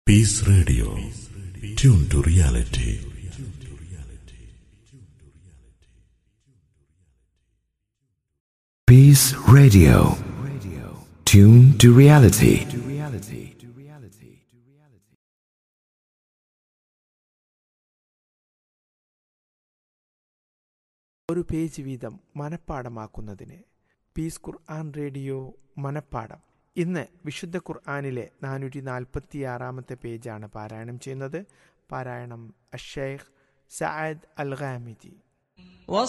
Piece radio tune to reality Peace Radio. Tune to reality. ഒരു page വീതം മനഃപ്പാടമാക്കുന്നതിന് piece ഖുർആൻ radio മനഃപ്പാടം ഇന്ന് വിശുദ്ധ ഖുർആാനിലെ നാനൂറ്റി നാൽപ്പത്തിയാറാമത്തെ പേജാണ് പാരായണം ചെയ്യുന്നത് പാരായണം അഷേഖ് സഅദ് അൽ ഖാമിദി